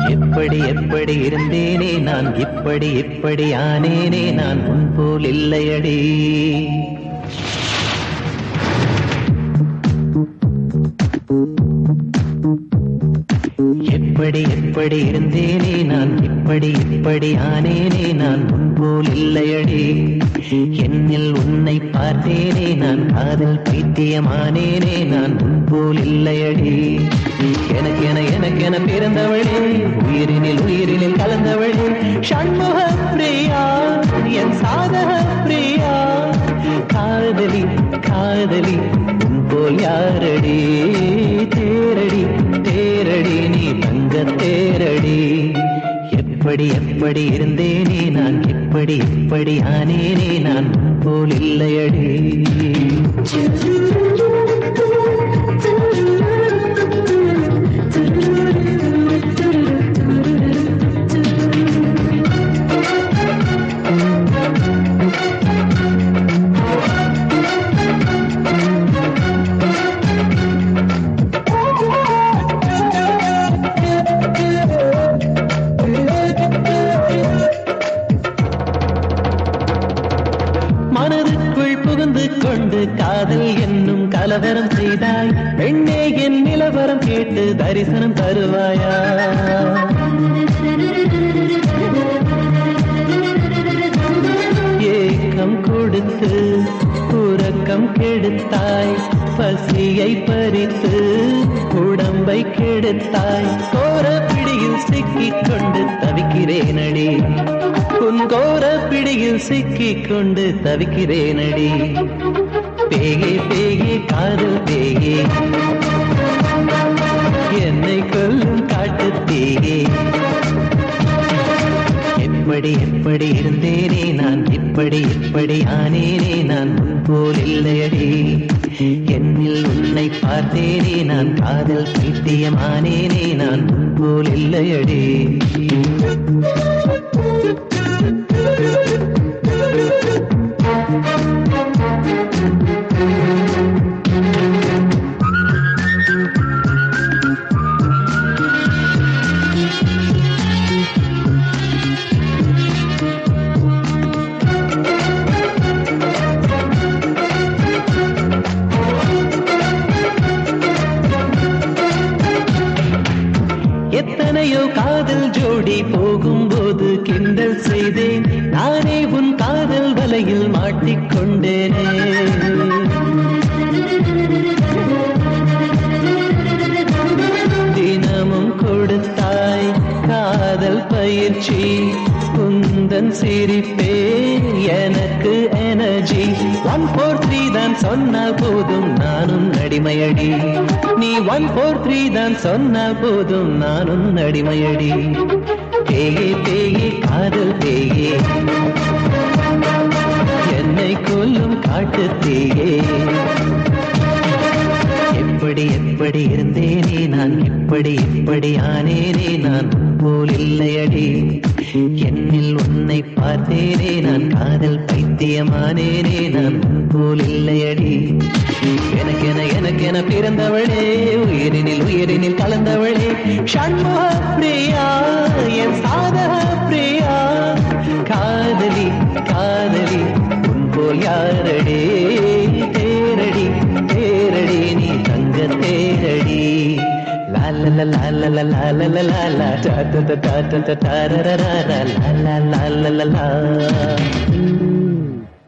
எப்படி எப்படி இருந்தேனே நான் இப்படி இப்படி ஆனேனே நான் முன்போல் இல்லையடி எப்படி எப்படி இருந்தேனே நான் இப்படி இப்படி ஆனேனே நான் முன்போல் இல்லையடி என்னில் உன்னை பார்த்தேனே நான் காதல் பைத்தியமானேனே நான் முன்போல் இல்லையடி எனக்கென எனக்கென பிறந்தவளே உயிரினில் உயிரினில் கலந்தவளே சண்முக பிரியா என் சாதக பிரியா காதலி காதலி உன் போல் யாரடி தேரடி தேரடி நீ தங்க தேரடி எப்படி எப்படி இருந்தேனே நான் எப்படி இப்படி ஆனேனே நான் உன் போல் இல்லையடி மனதுக்குள் புகுந்து கொண்டு காதல் என்னும் கலவரம் செய்தாய் பெண்ணே என் நிலவரம் கேட்டு தரிசனம் தருவாயா ஏக்கம் கொடுத்து உறக்கம் கெடுத்தாய் பசியை பறித்து உடம்பை கெடுத்தாய் கோர பிடியில் சிக்கிக் கொண்டு தவிக்கிறேனடி உன் கோர பிடியில் சிக்கிக் கொண்டு தவிக்கிறேனடி பேகே பேகே காதல் பேகே என்னை கொல்லும் காட்டு தீயே எப்படி எப்படி இருந்தேனே நான் இப்படி இப்படி ஆனேனே நான் முன்போல் இல்லையடி என்னில் உன்னை பார்த்தேனே நான் காதல் பைத்தியமானேனே நான் முன்போல் இல்லையடி எத்தனையோ காதல் ஜோடி போகும்போது கிண்டல் செய்தேன் நானே உன் காதல் வலையில் மாட்டிக்கொண்டேனே தினமும் கொடுத்தாய் காதல் பயிற்சி குந்தன் சிரிப்பே எனக்கு எனர்ஜி ஒன் ஃபோர் த்ரீ தான் சொன்னால் போதும் நானும் அடிமையடி நீ ஒன் ஃபோர் த்ரீ தான் சொன்னால் போதும் நானும் அடிமையடி பேயே பேயே காதல் பேயே என்னை கொல்லும் காட்டு தீயே எப்படி எப்படி இருந்தேனே நான் இப்படி இப்படி ஆனேனே நான் உன் போல் இல்லையடி என்னில் உன்னை பார்த்தேனே நான் காதல் பைத்தியமானேனே நான் உன் போல் இல்லையடி எனக்கென எனக்கென பிறந்தவளே உயிரினில் உயிரினில் கலந்தவளே சண்முக பிரியா என் சாதக பிரியா காதலி காதலி உன் போல் யாரடே தேரடி தேரடி நீ தங்க தேரடி la la la la la la la la la la la ta ta ta ta ta ta ta ra ra ra ra la la la la la la